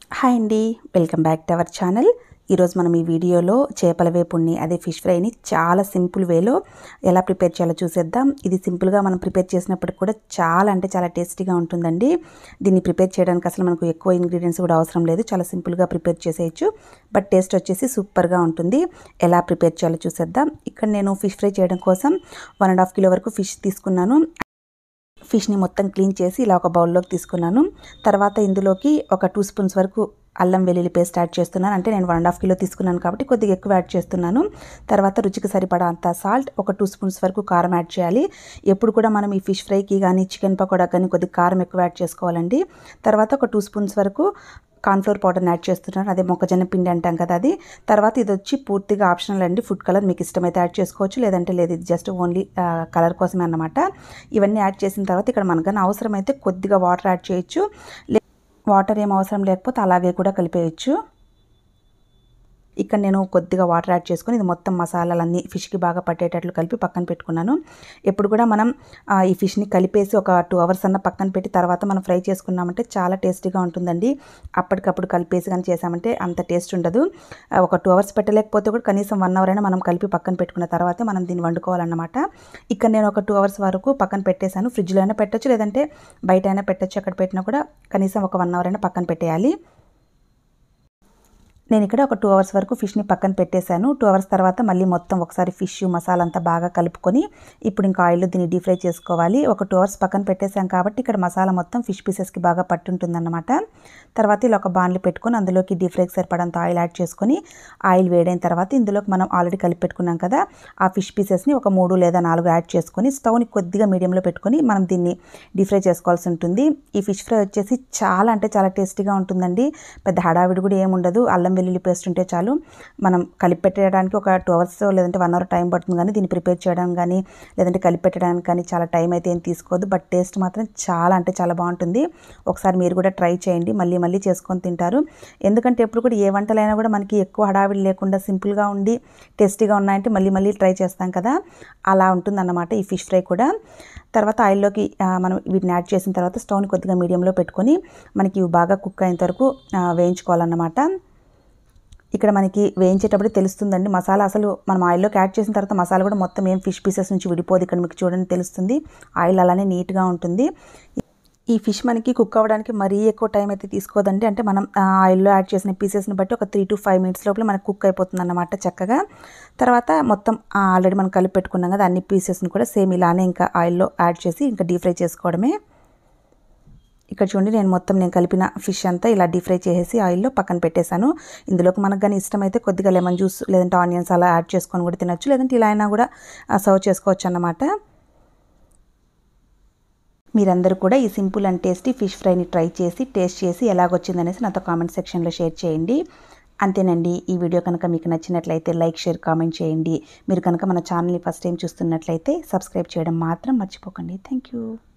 hi అండి welcome back to our channel ఈరోజు మనం ఈ వీడియోలో చేపల వేపుణ్ణి అదే ఫిష్ ఫ్రైని చాలా సింపుల్ వేలో ఎలా ప్రిపేర్ చేయాలో చూసేద్దాం ఇది సింపుల్గా మనం ప్రిపేర్ చేసినప్పటికి కూడా చాలా అంటే చాలా టేస్టీగా ఉంటుందండి దీన్ని ప్రిపేర్ చేయడానికి అసలు మనకు ఎక్కువ ఇంగ్రీడియంట్స్ కూడా అవసరం లేదు చాలా సింపుల్గా ప్రిపేర్ చేసేయచ్చు బట్ టేస్ట్ వచ్చేసి సూపర్గా ఉంటుంది ఎలా ప్రిపేర్ చేయాలో చూసేద్దాం ఇక్కడ నేను ఫిష్ ఫ్రై చేయడం కోసం వన్ అండ్ హాఫ్ కిలో వరకు ఫిష్ తీసుకున్నాను ఫిష్ని మొత్తం క్లీన్ చేసి ఇలా ఒక బౌల్లోకి తీసుకున్నాను తర్వాత ఇందులోకి ఒక టూ స్పూన్స్ వరకు అల్లం వెల్లుల్లి పేస్ట్ యాడ్ చేస్తున్నాను అంటే నేను వన్ అండ్ హాఫ్ కిలో తీసుకున్నాను కాబట్టి కొద్దిగా ఎక్కువ యాడ్ చేస్తున్నాను తర్వాత రుచికి సరిపడా అంత సాల్ట్ ఒక టూ స్పూన్స్ వరకు కారం యాడ్ చేయాలి ఎప్పుడు కూడా మనం ఈ ఫిష్ ఫ్రైకి కానీ చికెన్ పకోడా కానీ కొద్దిగా కారం ఎక్కువ యాడ్ చేసుకోవాలండి తర్వాత ఒక టూ స్పూన్స్ వరకు కార్న్ఫ్లోర్ పౌడర్ని యాడ్ చేస్తున్నాను అదే మొక్కజొన్న పిండి అంటాం కదా అది తర్వాత ఇది వచ్చి పూర్తిగా ఆప్షనల్ అండి ఫుడ్ కలర్ మీకు ఇష్టమైతే యాడ్ చేసుకోవచ్చు లేదంటే లేదు ఇది జస్ట్ ఓన్లీ కలర్ కోసమే అన్నమాట ఇవన్నీ యాడ్ చేసిన తర్వాత ఇక్కడ మనకన్నా అవసరమైతే కొద్దిగా వాటర్ యాడ్ చేయొచ్చు లే వాటర్ ఏం అవసరం లేకపోతే అలాగే కూడా కలిపేయచ్చు ఇక్కడ నేను కొద్దిగా వాటర్ యాడ్ చేసుకొని ఇది మొత్తం మసాలాలన్నీ ఫిష్కి బాగా పట్టేటట్లు కలిపి పక్కన పెట్టుకున్నాను ఎప్పుడు కూడా మనం ఈ ఫిష్ని కలిపేసి ఒక టూ అవర్స్ అన్న పక్కన పెట్టి తర్వాత మనం ఫ్రై చేసుకున్నామంటే చాలా టేస్టీగా ఉంటుందండి అప్పటికప్పుడు కలిపేసి కానీ చేసామంటే అంత టేస్ట్ ఉండదు ఒక టూ అవర్స్ పెట్టలేకపోతే కూడా కనీసం వన్ అవర్ అయినా మనం కలిపి పక్కన పెట్టుకున్న తర్వాత మనం దీన్ని వండుకోవాలన్నమాట ఇక్కడ నేను ఒక టూ అవర్స్ వరకు పక్కన పెట్టేశాను ఫ్రిడ్జ్లో అయినా పెట్టచ్చు లేదంటే బయట అయినా పెట్టచ్చు అక్కడ పెట్టినా కూడా కనీసం ఒక వన్ అవర్ అయినా పక్కన పెట్టేయాలి నేను ఇక్కడ ఒక టూ అవర్స్ వరకు ఫిష్ని పక్కన పెట్టేశాను టూ అవర్స్ తర్వాత మళ్ళీ మొత్తం ఒకసారి ఫిష్ మసాలా అంతా బాగా కలుపుకొని ఇప్పుడు ఇంకా ఆయిల్లో దీన్ని డీప్ ఫ్రై చేసుకోవాలి ఒక టూ అవర్స్ పక్కన పెట్టేశాం కాబట్టి ఇక్కడ మసాలా మొత్తం ఫిష్ పీసెస్కి బాగా పట్టుంటుందన్నమాట తర్వాత ఇలా ఒక బాన్లు పెట్టుకొని అందులోకి డీప్ ఫ్రైకి సరిపడంత ఆయిల్ యాడ్ చేసుకొని ఆయిల్ వేడైన తర్వాత ఇందులోకి మనం ఆల్రెడీ కలిపి పెట్టుకున్నాం కదా ఆ ఫిష్ పీసెస్ని ఒక మూడు లేదా నాలుగు యాడ్ చేసుకొని స్టవ్ని కొద్దిగా మీడియంలో పెట్టుకొని మనం దీన్ని డీప్ ఫ్రై చేసుకోవాల్సి ఉంటుంది ఈ ఫిష్ ఫ్రై వచ్చేసి చాలా అంటే చాలా టేస్టీగా ఉంటుందండి పెద్ద హడావిడి కూడా ఏముండదు అల్లం వెల్లుల్లి పేస్ట్ ఉంటే చాలు మనం కలిపి పెట్టడానికి ఒక టూ అవర్స్ లేదంటే వన్ అవర్ టైం పడుతుంది కానీ దీన్ని ప్రిపేర్ చేయడం కానీ లేదంటే కలిపి పెట్టడానికి కానీ చాలా టైం అయితే ఏం తీసుకోదు బట్ టేస్ట్ మాత్రం చాలా అంటే చాలా బాగుంటుంది ఒకసారి మీరు కూడా ట్రై చేయండి మళ్ళీ మళ్ళీ చేసుకొని తింటారు ఎందుకంటే ఎప్పుడు కూడా ఏ వంటలైనా కూడా మనకి ఎక్కువ హడావిడి లేకుండా సింపుల్గా ఉండి టేస్టీగా ఉన్నాయంటే మళ్ళీ మళ్ళీ ట్రై చేస్తాం కదా అలా ఉంటుందన్నమాట ఈ ఫిష్ ఫ్రై కూడా తర్వాత ఆయిల్లోకి మనం వీటిని యాడ్ చేసిన తర్వాత స్టవ్ని కొద్దిగా మీడియంలో పెట్టుకొని మనకి ఇవి బాగా కుక్ అయినంత వరకు వేయించుకోవాలన్నమాట ఇక్కడ మనకి వేయించేటప్పుడు తెలుస్తుందండి మసాలా అసలు మనం ఆయిల్లోకి యాడ్ చేసిన తర్వాత మసాలా కూడా మొత్తం ఏం ఫిష్ పీసెస్ నుంచి విడిపోదు ఇక్కడ మీకు చూడండి తెలుస్తుంది ఆయిల్ అలానే నీట్గా ఉంటుంది ఈ ఫిష్ మనకి కుక్ అవ్వడానికి మరీ ఎక్కువ టైం అయితే తీసుకోదండి అంటే మనం ఆయిల్లో యాడ్ చేసిన పీసెస్ని బట్టి ఒక త్రీ టు ఫైవ్ మినిట్స్ లోపల మనకు కుక్ అయిపోతుంది అన్నమాట చక్కగా తర్వాత మొత్తం ఆల్రెడీ మనం కలిపి పెట్టుకున్నాం కదా అన్ని పీసెస్ని కూడా సేమ్ ఇలానే ఇంకా ఆయిల్లో యాడ్ చేసి ఇంకా డీప్ ఫ్రై చేసుకోవడమే ఇక్కడ చూడండి నేను మొత్తం నేను కలిపిన ఫిష్ అంతా ఇలా డీప్ ఫ్రై చేసేసి ఆయిల్లో పక్కన పెట్టేశాను ఇందులోకి మనకు కానీ ఇష్టమైతే కొద్దిగా లెమన్ జ్యూస్ లేదంటే ఆనియన్స్ అలా యాడ్ చేసుకొని కూడా తినచ్చు లేదంటే ఇలా అయినా కూడా సర్వ్ చేసుకోవచ్చు అన్నమాట మీరందరూ కూడా ఈ సింపుల్ అండ్ టేస్టీ ఫిష్ ఫ్రైని ట్రై చేసి టేస్ట్ చేసి ఎలాగొచ్చిందనేసి నాతో కామెంట్ సెక్షన్లో షేర్ చేయండి అంతేనండి ఈ వీడియో కనుక మీకు నచ్చినట్లయితే లైక్ షేర్ కామెంట్ చేయండి మీరు కనుక మన ఛానల్ని ఫస్ట్ టైం చూస్తున్నట్లయితే సబ్స్క్రైబ్ చేయడం మాత్రం మర్చిపోకండి థ్యాంక్ యూ